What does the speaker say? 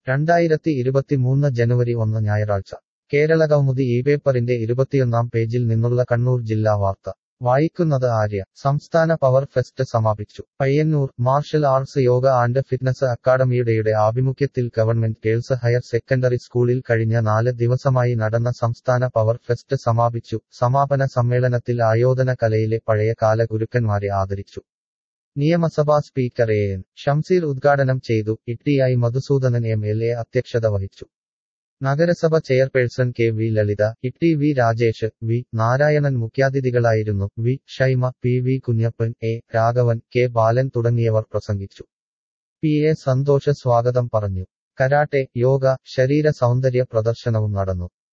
രണ്ടായിരത്തി ഇരുപത്തിമൂന്ന് ജനുവരി ഒന്ന് ഞായറാഴ്ച കേരള കൗമുദി ഈ പേപ്പറിന്റെ ഇരുപത്തിയൊന്നാം പേജിൽ നിന്നുള്ള കണ്ണൂർ ജില്ലാ വാർത്ത വായിക്കുന്നത് ആര്യ സംസ്ഥാന പവർ ഫെസ്റ്റ് സമാപിച്ചു Payyannur martial arts yoga and fitness അക്കാദമിയുടെ ആഭിമുഖ്യത്തിൽ ഗവൺമെന്റ് ഗേൾസ് ഹയർ സെക്കൻഡറി സ്കൂളിൽ കഴിഞ്ഞ നാല് ദിവസമായി നടന്ന സംസ്ഥാന പവർ ഫെസ്റ്റ് സമാപിച്ചു സമാപന സമ്മേളനത്തിൽ ആയോധന കലയിലെ പഴയകാല ഗുരുക്കന്മാരെ ആദരിച്ചു നിയമസഭാ സ്പീക്കർ എ എൻ ഷംസീർ ഉദ്ഘാടനം ചെയ്തു ഇട്ടിഐ മധുസൂദനൻ എം എൽ എ അധ്യക്ഷത വഹിച്ചു നഗരസഭ ചെയർപേഴ്സൺ കെ വി ലളിത ഇട്ടി വി രാജേഷ് വി നാരായണൻ മുഖ്യാതിഥികളായിരുന്നു V Shyma P V Kunhappan A Raghavan K Balan തുടങ്ങിയവർ പ്രസംഗിച്ചു പി എ സന്തോഷ സ്വാഗതം പറഞ്ഞു കരാട്ടെ യോഗ ശരീര സൗന്ദര്യ പ്രദർശനവും നടന്നു